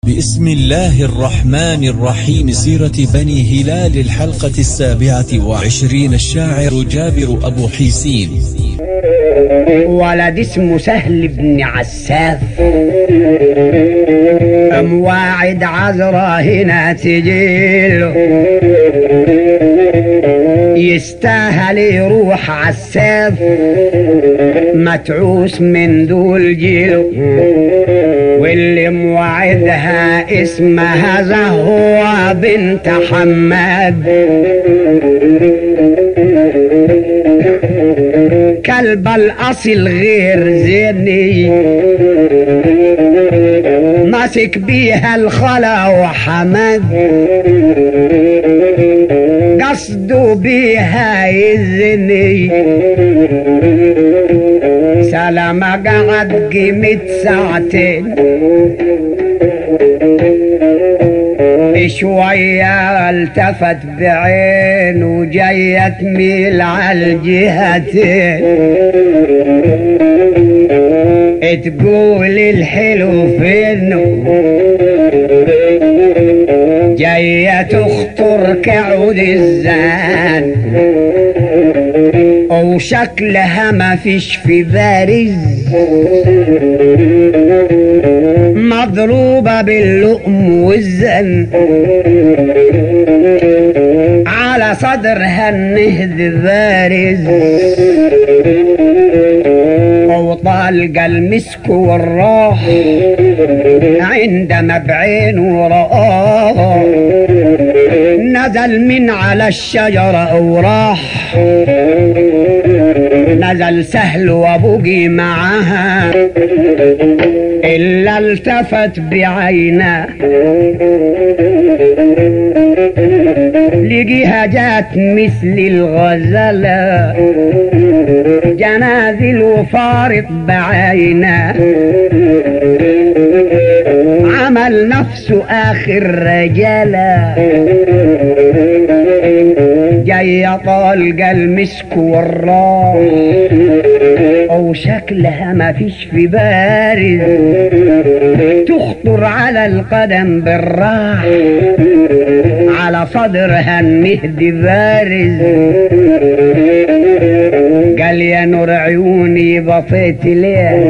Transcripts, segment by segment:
بسم الله الرحمن الرحيم سيرة بني هلال الحلقة السابعة وعشرين الشاعر جابر أبو حيسين ولد اسمه سهل بن عساف مواعد عذرا هنا تجيله يستاهل يروح عساف متعوس من دول جيله واللي موعدها اسمها زهوة بنت حماد كلب الأصل غير زيني ماسك بيها الخلا وحمد قصده بيها يزني سلام قعد قيمة ساعتين شوية التفت بعينه جاية تميل على الجهتين تقول الحلو فينه جاية تخطر كعود الزان وشكلها ما فيش في بارز مضروبة باللؤم والزن على صدرها النهد بارز وطالقة المسك والراح عندما بعينه رآه نزل من على الشجرة وراح نزل سهل وابوجي معها إلا التفت بعينه لقيها جات مثل الغزلة جنازل وفارط بعينه عمل نفسه آخر رجالة جاي طالقة المسك والراح وشكلها ما فيش في بارز تخطر على القدم بالراح على صدرها النهد بارز قال يا نور عيوني بطيت ليه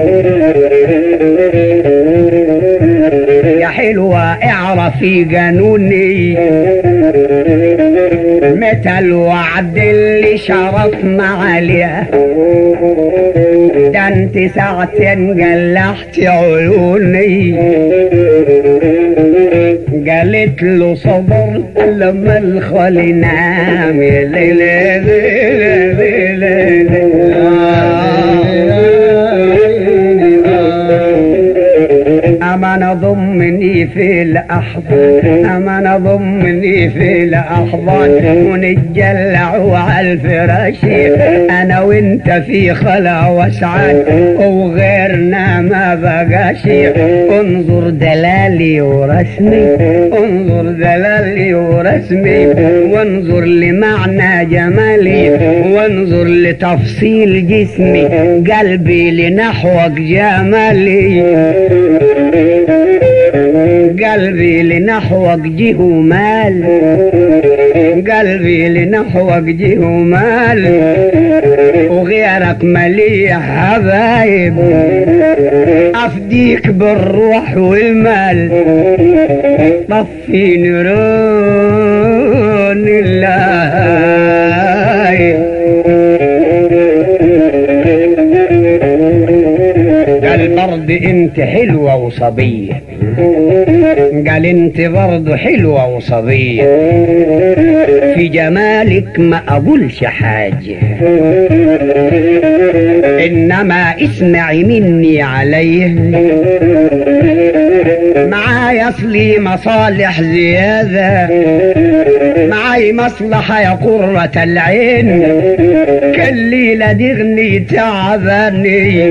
يا حلوة اعرفي قانوني متى الوعد اللي شرفنا عليه ده انت ساعتين قلحت عيوني قالت له صبرت لما الخلي نام يا ليل ليل ليل أما ضمني في الأحضان أما ضمني في الأحضان ونتجلع على الفراش أنا وأنت في خلا وسعد وغيرنا ما بقاش انظر دلالي ورسمي انظر دلالي ورسمي وانظر لمعنى جمالي وانظر لتفصيل جسمي قلبي لنحوك جمالي قلبي لنحوك جه مال قلبي لنحوك جه مال وغيرك مليح حبايب افديك بالروح والمال طفي نيران الله قال برضه انت حلوة وصبية قال انت برضه حلوة وصبية في جمالك ما اقولش حاجة انما اسمعي مني عليه معايا اصلي مصالح زيادة معاي مصلحة يا قرة العين كالليلة دغني تعباني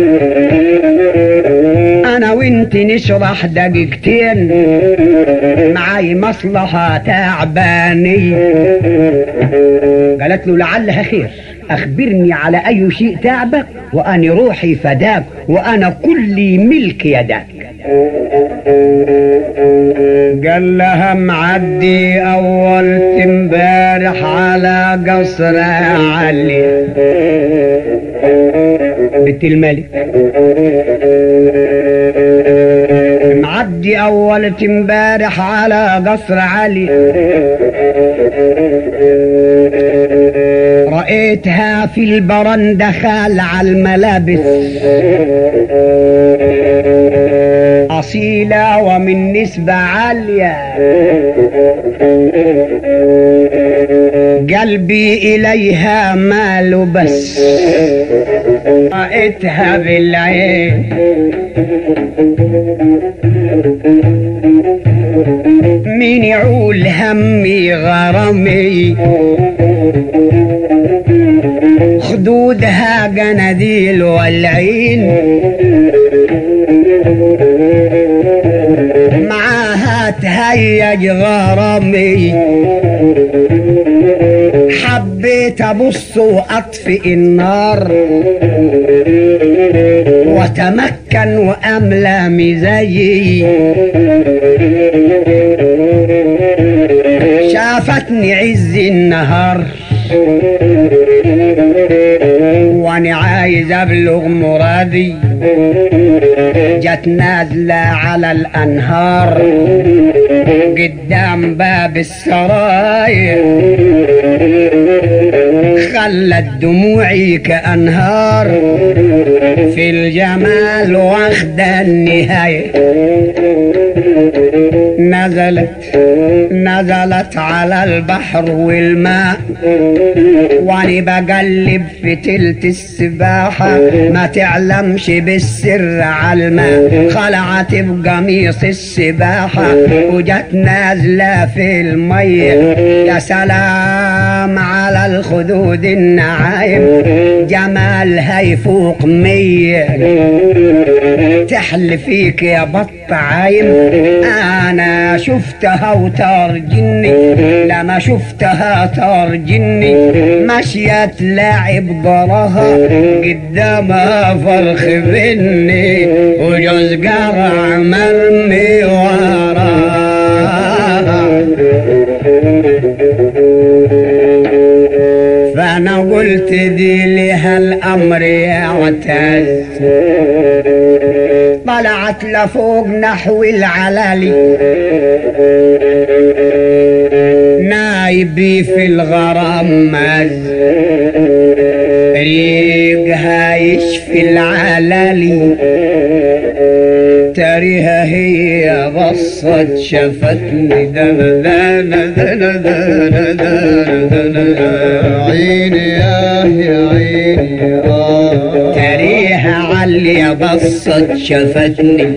انا وانت نشرح دقيقتين معاي مصلحة تعباني قالت له لعلها خير أخبرني على أي شيء تعبك وأنا روحي فداك وأنا كلي ملك يداك قال لها معدي اول امبارح على قصر علي بنت الملك معدي اول امبارح على قصر علي رأيتها في البرندة خال على الملابس أصيلة ومن نسبة عالية قلبي إليها مال بس رأيتها بالعين مين يعول همي غرامي خدودها جناديل والعين معاها تهيج غرامي حبيت ابص واطفئ النار وتمكن واملى مزاجي شافتني عز النهار وانا عايز ابلغ مرادي جت نازلة على الانهار قدام باب السراي خلت دموعي كأنهار في الجمال واخد النهاية نزلت نزلت على البحر والماء واني بقلب في تلت السباحة ما تعلمش بالسر على الماء خلعت بقميص السباحة وجت نازلة في المية يا سلام على الخدود النعايم جمالها يفوق مية تحل فيك يا بط عايم انا شفتها وترجني لما شفتها ترجني مشيت لاعب ضرها قدامها فرخ بني وجوز قرع مرمي وراها فانا قلت دي لها الامر يعتز طلعت لفوق نحو العلالي نايبي في الغرام مز ريقها يشفي العلالي تريها هي بصت شفتني دنا دنا دنا دنا دنا دنا عيني يا يا عيني آه تريها علي بصت شفتني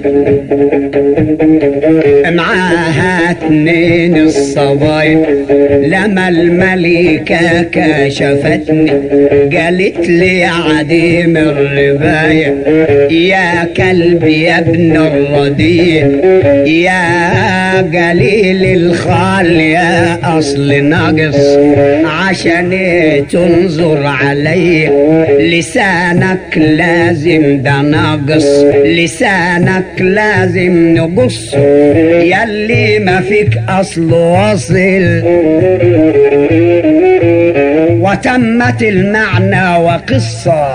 معاها اتنين الصبايا لما الملكة كشفتني قالت لي عديم الرباية يا كلبي يا ابن الرديء يا قليل الخال يا اصل ناقص عشان تنظر علي لسانك لازم ده ناقص لسانك لازم نقص يلي ما فيك اصل واصل وتمت المعنى وقصة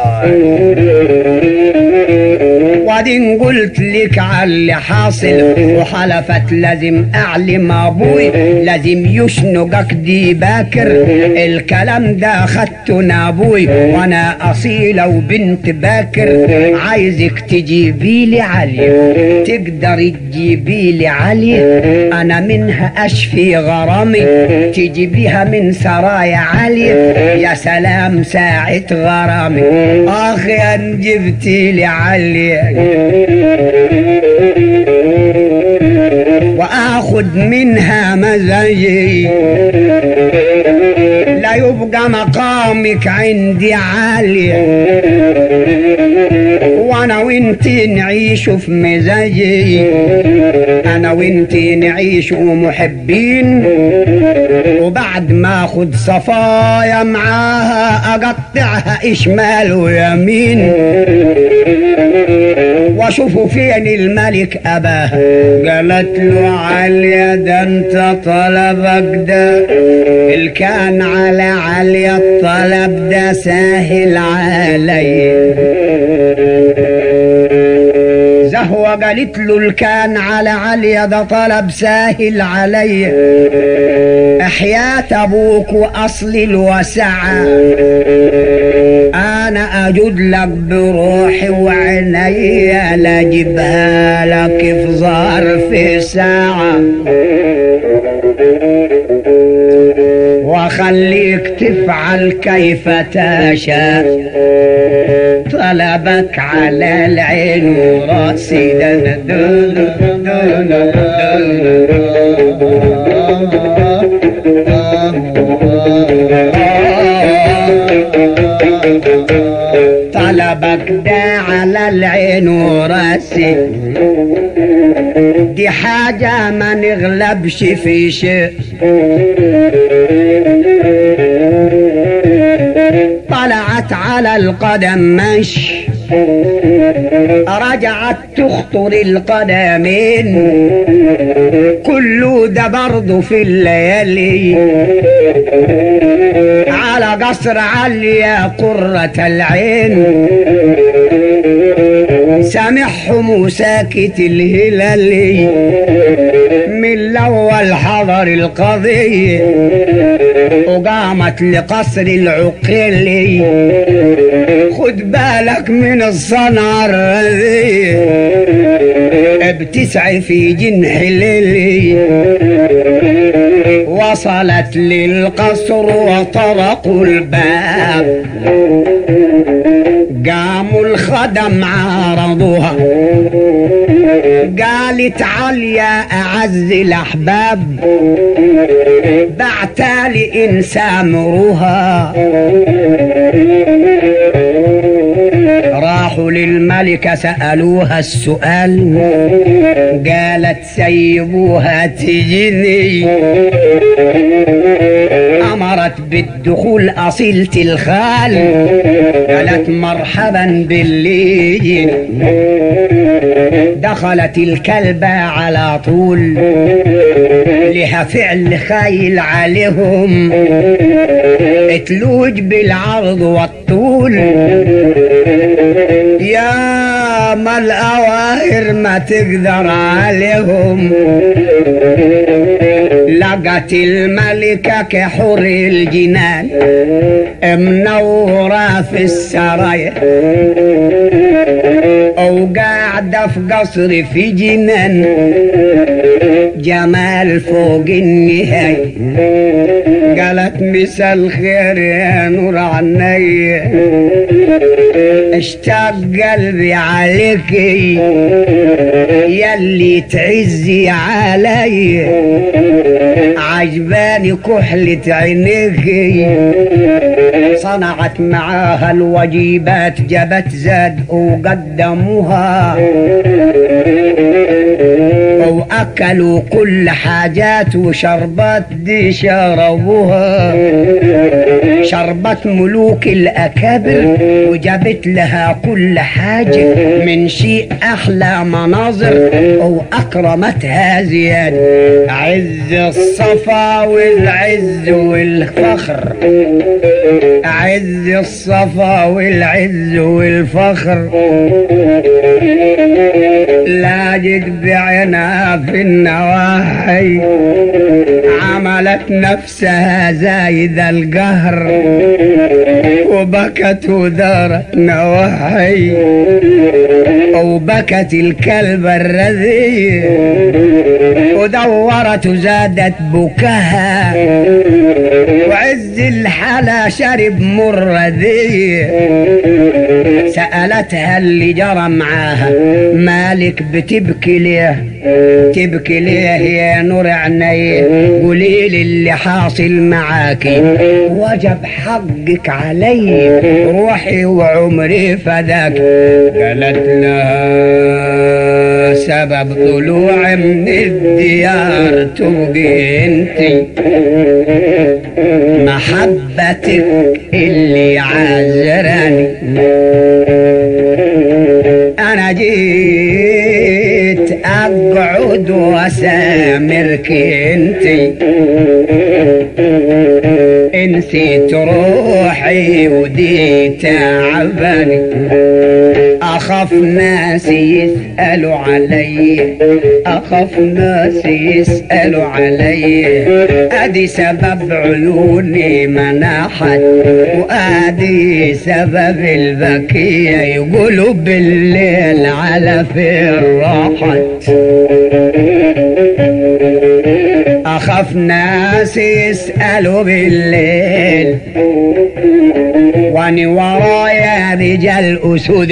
وبعدين قلت لك على اللي حاصل وحلفت لازم اعلم ابوي لازم يشنقك دي باكر الكلام ده خدته نابوي وانا اصيله وبنت باكر عايزك تجيبي لي علي تقدر تجيبي لي علي انا منها اشفي غرامي تجيبيها من سرايا علي يا سلام ساعة غرامي اخ يا جبتي لي علي واخد منها مزاجي لا يبقى مقامك عندي عالي وانا وانتي نعيش في مزاجي انا وانتي نعيش محبين وبعد ما اخد صفايا معاها اقطعها اشمال ويمين واشوفوا فين الملك اباها قالت له عليا ده انت طلبك ده اللي كان على عليا الطلب ده سهل علي زهوة قالت له اللي كان على عليا ده طلب سهل علي احياة ابوك واصل الوسعة انا اجد لك بروحي وعيني لاجيبها لك في ظرف ساعة وخليك تفعل كيف تشاء طلبك على العين وراسي دن دن دن طلبك ده على العين وراسي دي حاجة ما نغلبش في شيء طلعت على القدم مش رجعت تخطر القدمين كله ده برضه في الليالي على قصر عليا قرة العين سامحهم وساكت الهلالي من الاول حضر القضية وقامت لقصر العقيلي خد بالك من الصنعة الرذية بتسعي في جنح الليل وصلت للقصر وطرقوا الباب قاموا الخدم عارضوها قالت عليا أعز الأحباب بعتالي إن سامروها راحوا للملكة سألوها السؤال قالت سيبوها تجني أمرت بالدخول أصيلة الخال قالت مرحبا بالليل دخلت الكلبة على طول لها فعل خايل عليهم اتلوج بالعرض والطول يا ما الأواهر ما تقدر عليهم لقت الملكة كحور الجنان منورة في السرايا أو قاعدة في قصر في جنان جمال فوق النهاية قالت مسا الخير يا نور عيني اشتاق قلبي عليك يلي تعزي علي عجباني كحلة عينيك صنعت معاها الوجيبات جبت زاد وقدموها وأكلوا كل حاجات وشربات دي شربوها شربت ملوك الأكابر وجابت لها كل حاجة من شيء أحلى مناظر وأكرمتها زيادة عز الصفا والعز والفخر عز الصفا والعز والفخر لاجد بعينها في النواحي عملت نفسها زايد القهر وبكت ودارت نواحي وبكت الكلب الرذي ودورت وزادت بكاها وعز الحلا شرب مر ذي سألتها اللي جرى معاها مالك بتبكي ليه تبكي ليه يا نور عيني قولي لي اللي حاصل معاكي وجب حقك علي روحي وعمري فداك قالت لها سبب طلوع من الديار تبقي انتي محبتك اللي عذراني انا جيت اقعد واسامرك انتي نسيت روحي ودي تعباني اخاف ناس يسألوا علي اخاف ناس يسألوا علي ادي سبب عيوني مناحت وادي سبب البكية يقولوا بالليل على فين راحت اخاف ناس يسألوا بالليل واني ورايا رجال اسود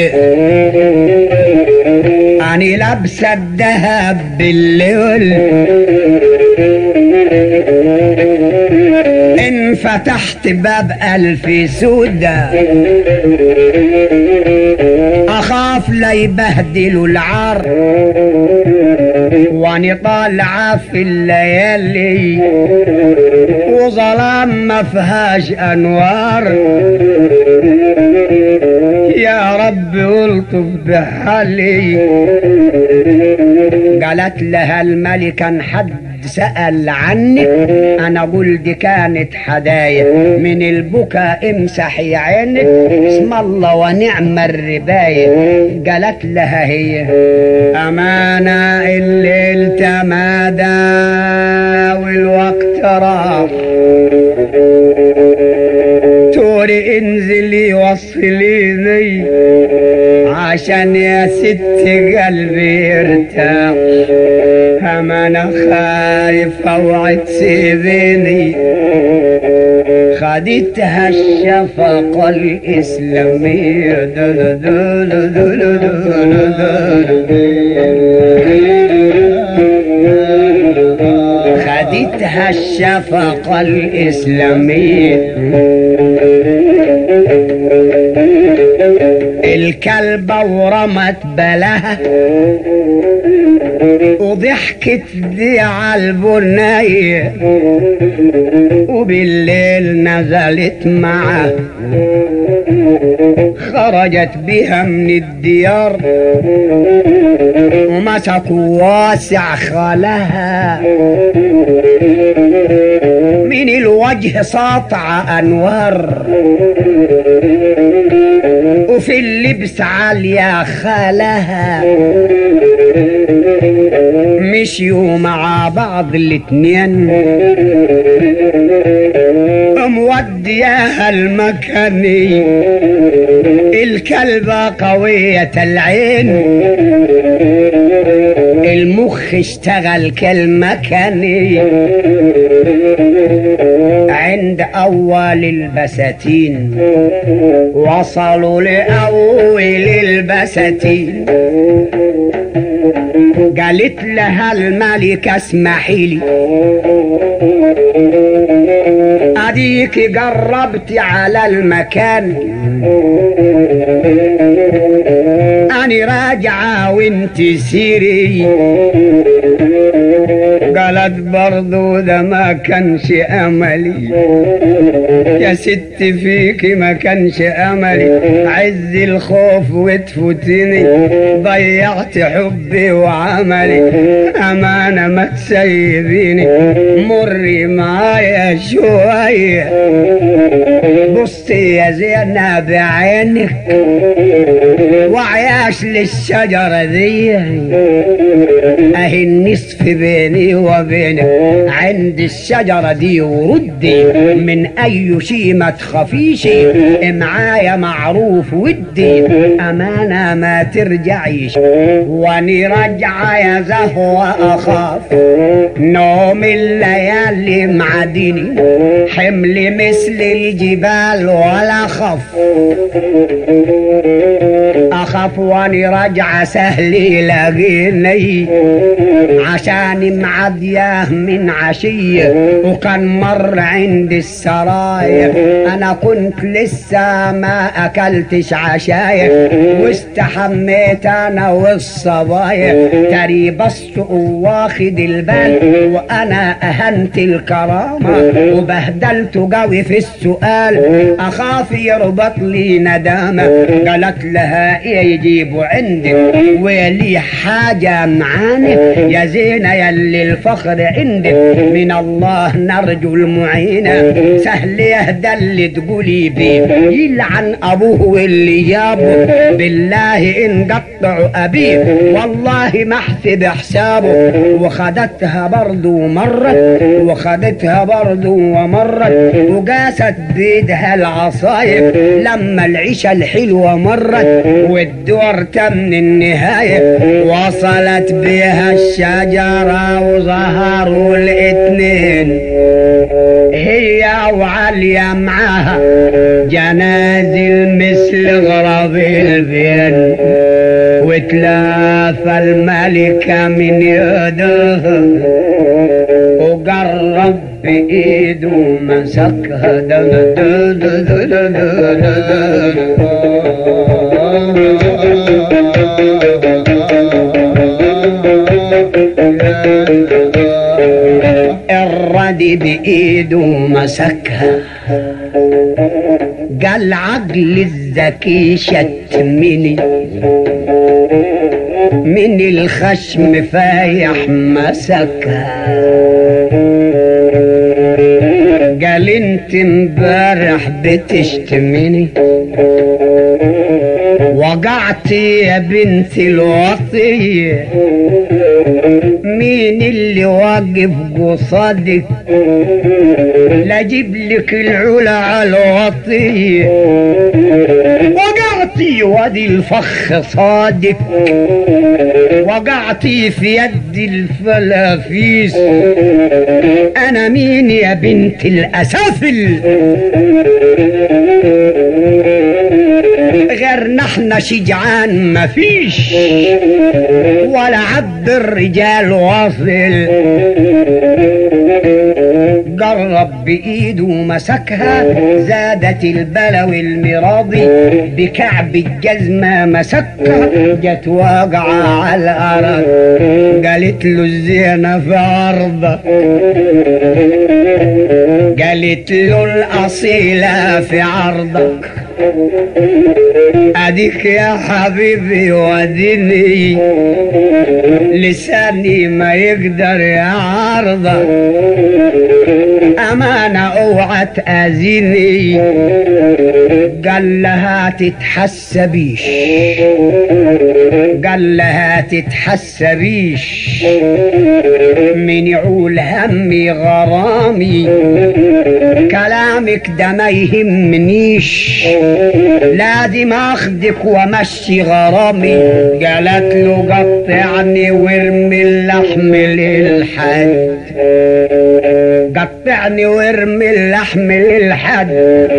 اني لابسه الذهب بالليل ان فتحت باب الف سودة اخاف لا يبهدلوا العار واني طالعه في الليالي وظلام ما فيهاش انوار يا رب الطف بحالي قالت لها الملكة حد سأل عنك انا اقول دي كانت حدايا من البكاء امسحي عينك اسم الله ونعم الرباية قالت لها هي امانة الليل تمادى والوقت راح توري انزلي وصليني عشان يا ست قلبي يرتاح هم انا خايف اوعى تسيبيني خدتها الشفقة الإسلامية دو دو دو دو دو دو دو دو. خدتها الشفقة الإسلامية الكلبة ورمت بلها وضحكت دي عالبنية وبالليل نزلت معه خرجت بها من الديار ومسكوا واسع خالها من الوجه ساطع انوار وفي اللبس عالية خالها مشيوا مع بعض الاتنين مودياها المكاني الكلبة قوية العين المخ اشتغل كالمكاني عند أول البساتين وصلوا لأول البساتين قالت لها الملكة اسمحي لي اديك قربت على المكان اني راجعة وانت سيري قالت برضو ده ما كانش املي يا ست فيك ما كانش املي عز الخوف وتفوتني ضيعت حبي وعملي امانه ما تسيبيني مري معايا شويه بصي يا زينة بعينك وعياش للشجرة دي اهي النصف بيني وبينك عند الشجرة دي وردي من أي شي ما تخافيش معايا معروف ودي أمانة ما ترجعيش واني راجعة يا زهوة أخاف نوم الليالي معدني حمل مثل الجبال ولا خف أخاف واني راجعة سهل يلاقيني عشان معدياه من عشية وكان مر عند السرايا أنا كنت لسه ما أكلتش عشايا واستحميت أنا والصبايا تري بص واخد البال وأنا أهنت الكرامة وبهدلت قوي في السؤال أخاف يربط لي ندامة قالت لها إيه يجيبوا عندك ولي حاجة معانا يا زينة يلي الفخر عندك من الله نرجو المعينة سهل يهدى اللي تقولي بيه يلعن أبوه واللي جابه بالله إن قطعوا أبيه والله ما احسب حسابه وخدتها برضو مرت وخدتها برضو ومرت وقاست بيدها العصايب لما العيشة الحلوة مرت والدور تم النهاية وصلت بها الشجرة وظهروا الاتنين هي وعليا معاها جنازل مثل غراب البين وتلافى الملكة من يده وقرب بإيده مسكها الردي بإيده مسكها قال عقل الذكي شتمني من الخشم فايح مسكها قال انت امبارح بتشتمني وقعت يا بنت الوصية مين اللي واقف قصادك لاجيب لك العلا على الوصية وقعتي وادي الفخ صادق وقعتي في يد الفلافيس انا مين يا بنت الاسافل غير نحن شجعان مفيش ولا عبد الرجال واصل قرب بإيده مسكها زادت البلو المراضي بكعب الجزمة مسكها جت واقعة على الأرض قالت له الزينة في عرضك قالت له الأصيلة في عرضك اديك يا حبيبي وديني لساني ما يقدر يعارضك امانة اوعى تاذيني قال لها تتحسبيش قال لها تتحسبيش من يعول همي غرامي كلامك ده ما يهمنيش لازم اخدك وامشي غرامي قالت له قطعني وارمي اللحم للحد قطعني وارمي اللحم للحد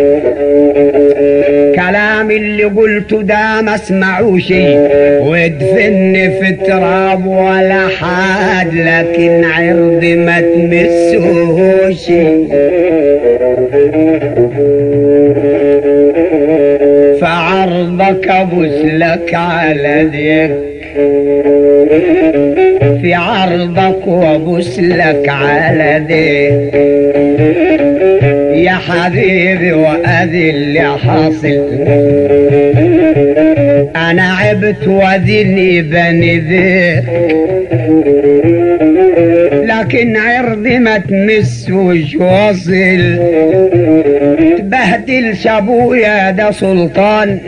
كلام اللي قلته ده ما اسمعوش وادفني في تراب ولا حد لكن عرضي ما تمسوش فعرضك ابوس لك على ديك في عرضك وابوس لك على ديك يا حبيبي وادي اللي حاصل انا عبت واديني بني ذيك لكن عرضي ما تمسوش واصل تبهدل شابويا ده سلطان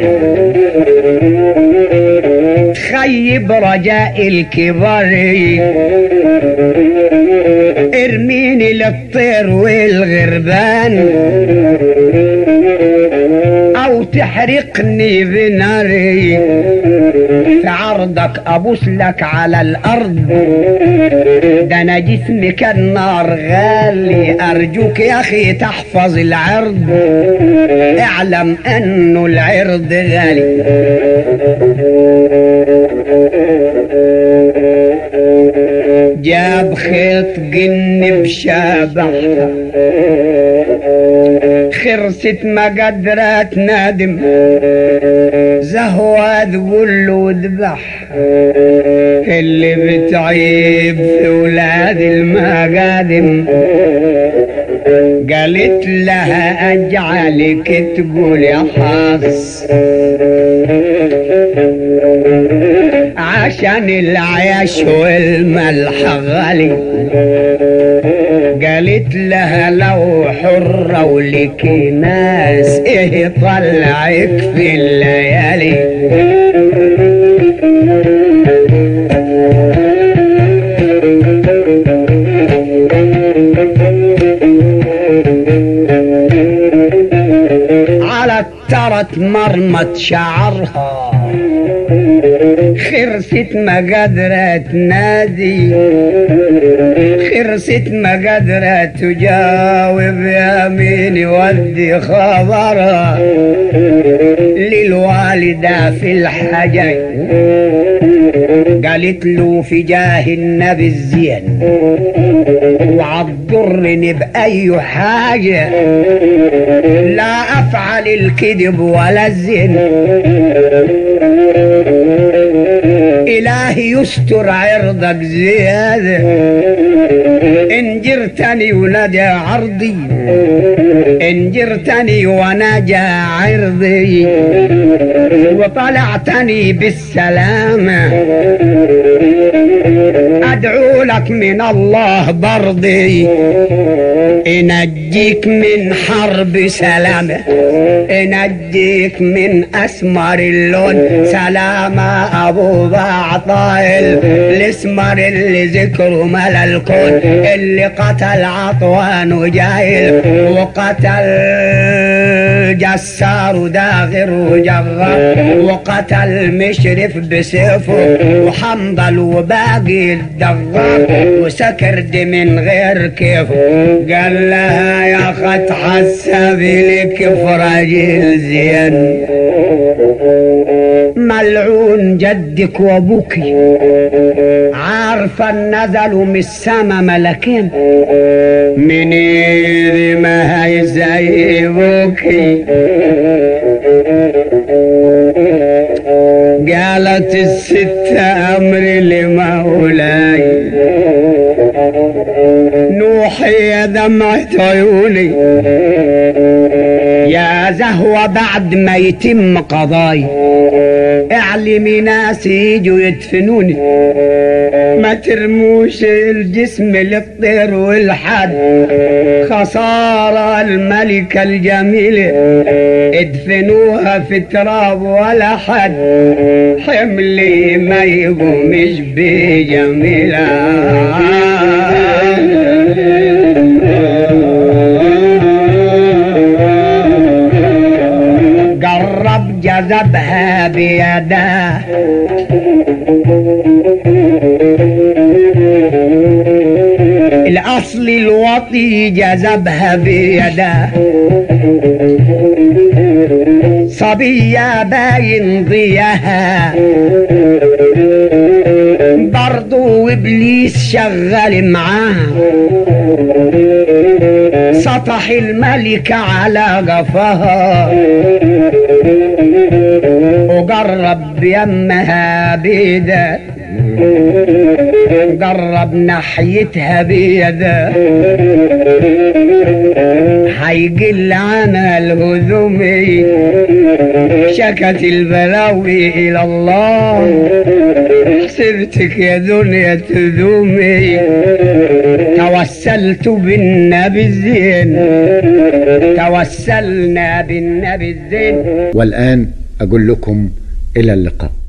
تخيب رجاء الكبار ارميني للطير والغربان او تحرقني بناري في عرضك ابوس لك على الارض ده انا جسمي كالنار غالي ارجوك يا اخي تحفظ العرض اعلم انه العرض غالي جاب خيط جن بشابحها خرست ما قدرت نادم زهوة تقول له اذبح اللي بتعيب في ولاد المقادم قالت لها اجعلك تقول يا حظ عشان العيش والملح غالي قالت لها لو حرة ولك ناس ايه طلعك في الليالي على الترت مرمت شعرها خرست ما قدرة تنادي خرست ما قدرة تجاوب يا مين يودي خبرها للوالدة في الحجر قالت له في جاه النبي الزين وعضرني بأي حاجة لا أفعل الكذب ولا الزين إلهي يستر عرضك زيادة إن جرتني ونجا عرضي إن جرتني ونجا عرضي وطلعتني بالسلامة أدعو لك من الله برضي إنجيك من حرب سلامة إنجيك من أسمر اللون سلامة أبو بعطائل الاسمر اللي ذكره ملا الكون اللي قتل عطوان وجايل وقتل جسار وداغر وجغر وقتل مشرف بسيفه وحنظل وباقي الدغار وسكرد من غير كيفه قال لها يا خت حسبي لك فرجل زين ملعون جدك وابوك عارفة نزلوا من السما ملكين من ايدي ما هيزيبوك قالت الست امري لمولاي نوحي يا دمعة عيوني يا زهوة بعد ما يتم قضاي اعلمي ناس يجوا يدفنوني ما ترموش الجسم للطير والحد خسارة الملكة الجميلة ادفنوها في تراب ولا حد حملي ما يقومش بجميلة قرب جذبها بيده الأصل الوطي جذبها بيده صبية باين ضياها برضو إبليس شغال معاها سطح الملكة على قفاها وقرب يمها بيده قرب ناحيتها بيده حيقل عنها الهذومي شكت البلاوي الى الله حسبتك يا دنيا تذومي توسلت بالنبي الزين توسلنا بالنبي الزين والآن أقول لكم إلى اللقاء